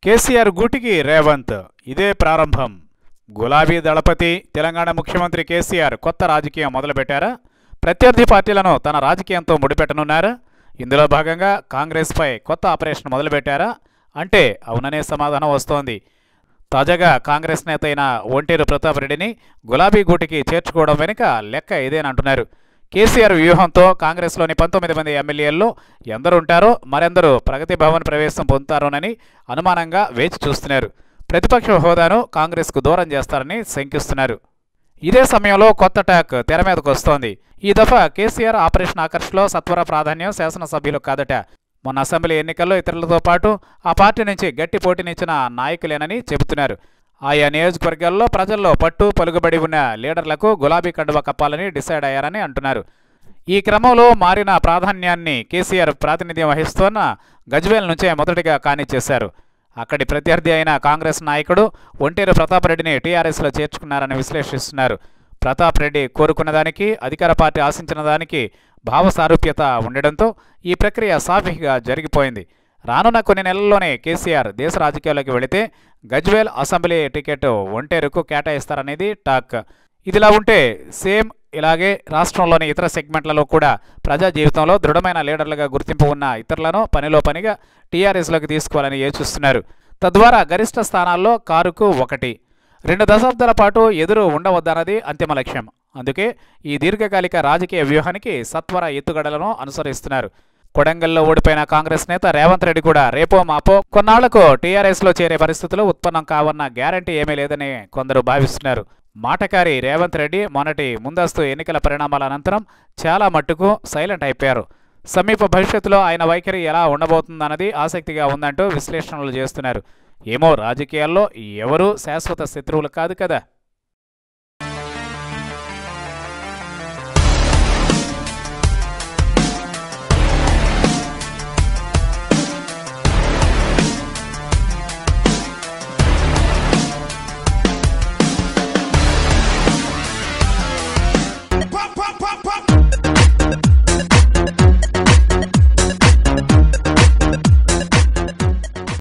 కేసీఆర్ గూటికి రేవంత్ ఇదే ప్రారంభం గులాబీ దళపతి తెలంగాణ ముఖ్యమంత్రి కేసీఆర్ కొత్త రాజకీయం మొదలుపెట్టారా ప్రత్యర్థి పార్టీలను తన రాజకీయంతో ముడిపెట్టనున్నారా ఇందులో భాగంగా కాంగ్రెస్పై కొత్త ఆపరేషన్ మొదలుపెట్టారా అంటే అవుననే సమాధానం వస్తోంది తాజాగా కాంగ్రెస్ నేత అయిన ఒంటేరు ప్రతాప్ రెడ్డిని గులాబీ గూటికి చేర్చుకోవడం వెనుక లెక్క ఇదేనంటున్నారు కేసీఆర్ వ్యూహంతో కాంగ్రెస్లోని పంతొమ్మిది మంది ఎమ్మెల్యేల్లో ఎందరు ఉంటారో మరెందరూ ప్రగతి భవన్ ప్రవేశం పొందుతారోనని అనుమానంగా వేచి చూస్తున్నారు ప్రతిపక్ష హోదాను కాంగ్రెస్కు దూరం చేస్తారని శంకిస్తున్నారు ఇదే సమయంలో కొత్త టాక్ తెర మీదకు వస్తోంది ఈ దఫా కేసీఆర్ ఆపరేషన్ ఆకర్ష్లో సత్వర ప్రాధాన్యం శాసనసభ్యులు కాదట మొన్న అసెంబ్లీ ఎన్నికల్లో ఇతరులతో పాటు ఆ పార్టీ నుంచి గట్టి పోటీనిచ్చిన నాయకులేనని చెబుతున్నారు ఆయా నియోజకవర్గాల్లో ప్రజల్లో పట్టు పలుకుబడి ఉన్న లీడర్లకు గులాబీ కండువ కప్పాలని డిసైడ్ అయ్యారని అంటున్నారు ఈ క్రమంలో మారిన ప్రాధాన్యాన్ని కేసీఆర్ ప్రాతినిధ్యం వహిస్తోన్న గజ్వేల్ నుంచే మొదటిగా కానిచ్చేశారు అక్కడి ప్రత్యర్థి అయిన కాంగ్రెస్ నాయకుడు ఒంటేరు ప్రతాప్ రెడ్డిని టీఆర్ఎస్లో చేర్చుకున్నారని విశ్లేషిస్తున్నారు ప్రతాప్ రెడ్డి కోరుకున్న దానికి అధికార పార్టీ ఆశించిన దానికి భావ సారూప్యత ఉండడంతో ఈ ప్రక్రియ సాఫీగా జరిగిపోయింది రానున్న కొన్ని నెలల్లోనే కేసీఆర్ దేశ రాజకీయాల్లోకి వెళితే గజ్వేల్ అసెంబ్లీ టికెట్ ఒంటేరుకు కేటాయిస్తారనేది టాక్ ఇదిలా ఉంటే సేమ్ ఇలాగే రాష్ట్రంలోని ఇతర సెగ్మెంట్లలో కూడా ప్రజా జీవితంలో దృఢమైన లీడర్లుగా గుర్తింపు ఉన్న ఇతరులను పనిలో పనిగా టీఆర్ఎస్లోకి తీసుకోవాలని యోచిస్తున్నారు తద్వారా గరిష్ట స్థానాల్లో కారుకు ఒకటి రెండు దశాబ్దాల పాటు ఎదురు ఉండవద్దన్నది అంతిమ లక్ష్యం అందుకే ఈ దీర్ఘకాలిక రాజకీయ వ్యూహానికి సత్వర ఎత్తుగడలను అనుసరిస్తున్నారు కొడంగల్లో ఓడిపోయిన కాంగ్రెస్ నేత రేవంత్ రెడ్డి కూడా రేపో మాపో కొన్నాళ్లకు టీఆర్ఎస్లో చేరే పరిస్థితులు ఉత్పన్నం కావన్న గ్యారంటీ ఏమీ లేదని కొందరు భావిస్తున్నారు మాటకారి రేవంత్ రెడ్డి మొన్నటి ముందస్తు ఎన్నికల పరిణామాల అనంతరం చాలా మట్టుకు సైలెంట్ అయిపోయారు సమీప భవిష్యత్తులో ఆయన వైఖరి ఎలా ఉండబోతుందన్నది ఆసక్తిగా ఉందంటూ విశ్లేషణలు చేస్తున్నారు ఏమో రాజకీయాల్లో ఎవరూ శాశ్వత శత్రువులు కాదు కదా